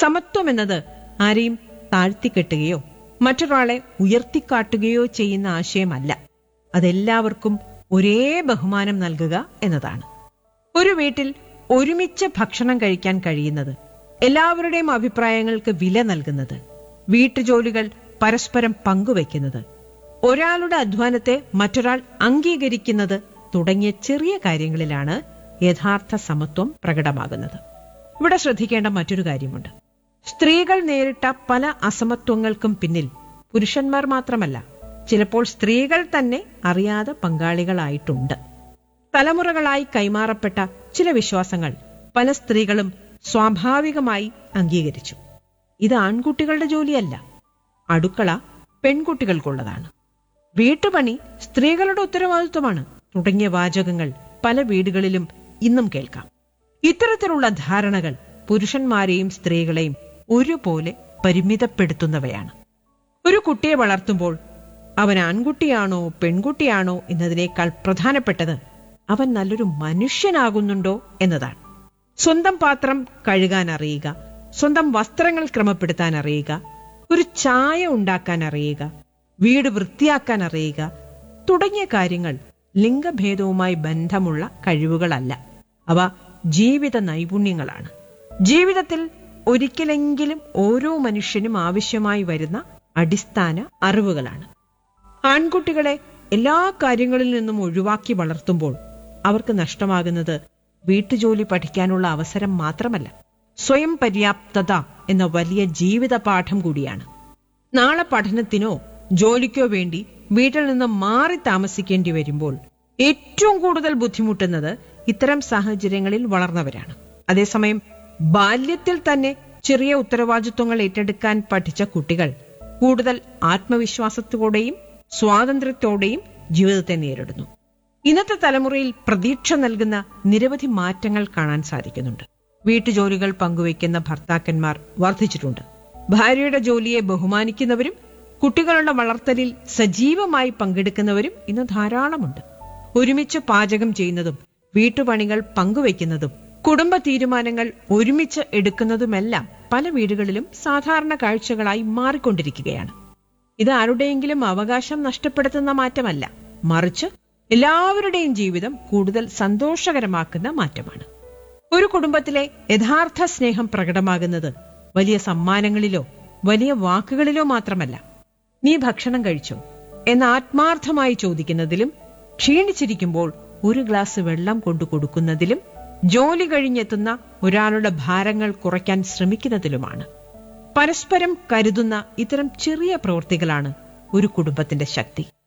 സമത്വം എന്നത് ആരെയും താഴ്ത്തിക്കെട്ടുകയോ മറ്റൊരാളെ ഉയർത്തിക്കാട്ടുകയോ ചെയ്യുന്ന ആശയമല്ല അതെല്ലാവർക്കും ഒരേ ബഹുമാനം നൽകുക എന്നതാണ് ഒരു വീട്ടിൽ ഒരുമിച്ച് ഭക്ഷണം കഴിക്കാൻ കഴിയുന്നത് എല്ലാവരുടെയും അഭിപ്രായങ്ങൾക്ക് വില നൽകുന്നത് വീട്ടുജോലികൾ പരസ്പരം പങ്കുവെക്കുന്നത് ഒരാളുടെ അധ്വാനത്തെ മറ്റൊരാൾ അംഗീകരിക്കുന്നത് തുടങ്ങിയ ചെറിയ കാര്യങ്ങളിലാണ് യഥാർത്ഥ സമത്വം പ്രകടമാകുന്നത് ഇവിടെ ശ്രദ്ധിക്കേണ്ട മറ്റൊരു കാര്യമുണ്ട് സ്ത്രീകൾ നേരിട്ട പല അസമത്വങ്ങൾക്കും പിന്നിൽ പുരുഷന്മാർ മാത്രമല്ല ചിലപ്പോൾ സ്ത്രീകൾ തന്നെ അറിയാതെ പങ്കാളികളായിട്ടുണ്ട് തലമുറകളായി കൈമാറപ്പെട്ട ചില വിശ്വാസങ്ങൾ പല സ്ത്രീകളും സ്വാഭാവികമായി അംഗീകരിച്ചു ഇത് ആൺകുട്ടികളുടെ ജോലിയല്ല അടുക്കള പെൺകുട്ടികൾക്കുള്ളതാണ് വീട്ടുപണി സ്ത്രീകളുടെ ഉത്തരവാദിത്വമാണ് തുടങ്ങിയ വാചകങ്ങൾ പല വീടുകളിലും ഇന്നും കേൾക്കാം ഇത്തരത്തിലുള്ള ധാരണകൾ പുരുഷന്മാരെയും സ്ത്രീകളെയും ഒരുപോലെ പരിമിതപ്പെടുത്തുന്നവയാണ് ഒരു കുട്ടിയെ വളർത്തുമ്പോൾ അവൻ ആൺകുട്ടിയാണോ പെൺകുട്ടിയാണോ എന്നതിനേക്കാൾ പ്രധാനപ്പെട്ടത് അവൻ നല്ലൊരു മനുഷ്യനാകുന്നുണ്ടോ എന്നതാണ് സ്വന്തം പാത്രം കഴുകാൻ അറിയുക സ്വന്തം വസ്ത്രങ്ങൾ ക്രമപ്പെടുത്താൻ അറിയുക ഒരു ചായ ഉണ്ടാക്കാൻ അറിയുക വീട് വൃത്തിയാക്കാൻ അറിയുക തുടങ്ങിയ കാര്യങ്ങൾ ലിംഗഭേദവുമായി ബന്ധമുള്ള കഴിവുകളല്ല അവ ജീവിത നൈപുണ്യങ്ങളാണ് ജീവിതത്തിൽ ഒരിക്കലെങ്കിലും ഓരോ മനുഷ്യനും ആവശ്യമായി വരുന്ന അടിസ്ഥാന അറിവുകളാണ് ആൺകുട്ടികളെ എല്ലാ കാര്യങ്ങളിൽ നിന്നും ഒഴിവാക്കി വളർത്തുമ്പോൾ അവർക്ക് നഷ്ടമാകുന്നത് വീട്ടുജോലി പഠിക്കാനുള്ള അവസരം മാത്രമല്ല സ്വയം പര്യാപ്തത എന്ന വലിയ ജീവിത പാഠം കൂടിയാണ് നാളെ പഠനത്തിനോ ജോലിക്കോ വേണ്ടി വീട്ടിൽ നിന്ന് മാറി താമസിക്കേണ്ടി വരുമ്പോൾ ഏറ്റവും കൂടുതൽ ബുദ്ധിമുട്ടുന്നത് ഇത്തരം സാഹചര്യങ്ങളിൽ വളർന്നവരാണ് അതേസമയം ബാല്യത്തിൽ തന്നെ ചെറിയ ഉത്തരവാദിത്വങ്ങൾ ഏറ്റെടുക്കാൻ പഠിച്ച കുട്ടികൾ കൂടുതൽ ആത്മവിശ്വാസത്തോടെയും സ്വാതന്ത്ര്യത്തോടെയും ജീവിതത്തെ നേരിടുന്നു ഇന്നത്തെ തലമുറയിൽ പ്രതീക്ഷ നൽകുന്ന നിരവധി മാറ്റങ്ങൾ കാണാൻ സാധിക്കുന്നുണ്ട് വീട്ടുജോലികൾ പങ്കുവയ്ക്കുന്ന ഭർത്താക്കന്മാർ വർദ്ധിച്ചിട്ടുണ്ട് ഭാര്യയുടെ ജോലിയെ ബഹുമാനിക്കുന്നവരും കുട്ടികളുടെ വളർത്തലിൽ സജീവമായി പങ്കെടുക്കുന്നവരും ഇന്ന് ധാരാളമുണ്ട് ഒരുമിച്ച് പാചകം ചെയ്യുന്നതും വീട്ടുപണികൾ പങ്കുവയ്ക്കുന്നതും കുടുംബ തീരുമാനങ്ങൾ ഒരുമിച്ച് എടുക്കുന്നതുമെല്ലാം പല വീടുകളിലും സാധാരണ കാഴ്ചകളായി മാറിക്കൊണ്ടിരിക്കുകയാണ് ഇത് ആരുടെയെങ്കിലും അവകാശം നഷ്ടപ്പെടുത്തുന്ന മാറ്റമല്ല മറിച്ച് എല്ലാവരുടെയും ജീവിതം കൂടുതൽ സന്തോഷകരമാക്കുന്ന മാറ്റമാണ് ഒരു കുടുംബത്തിലെ യഥാർത്ഥ സ്നേഹം പ്രകടമാകുന്നത് വലിയ സമ്മാനങ്ങളിലോ വലിയ വാക്കുകളിലോ മാത്രമല്ല നീ ഭക്ഷണം കഴിച്ചോ എന്ന് ആത്മാർത്ഥമായി ചോദിക്കുന്നതിലും ക്ഷീണിച്ചിരിക്കുമ്പോൾ ഒരു ഗ്ലാസ് വെള്ളം കൊണ്ടു കൊടുക്കുന്നതിലും ജോലി കഴിഞ്ഞെത്തുന്ന ഒരാളുടെ ഭാരങ്ങൾ കുറയ്ക്കാൻ ശ്രമിക്കുന്നതിലുമാണ് പരസ്പരം കരുതുന്ന ഇത്തരം ചെറിയ പ്രവൃത്തികളാണ് ഒരു കുടുംബത്തിന്റെ ശക്തി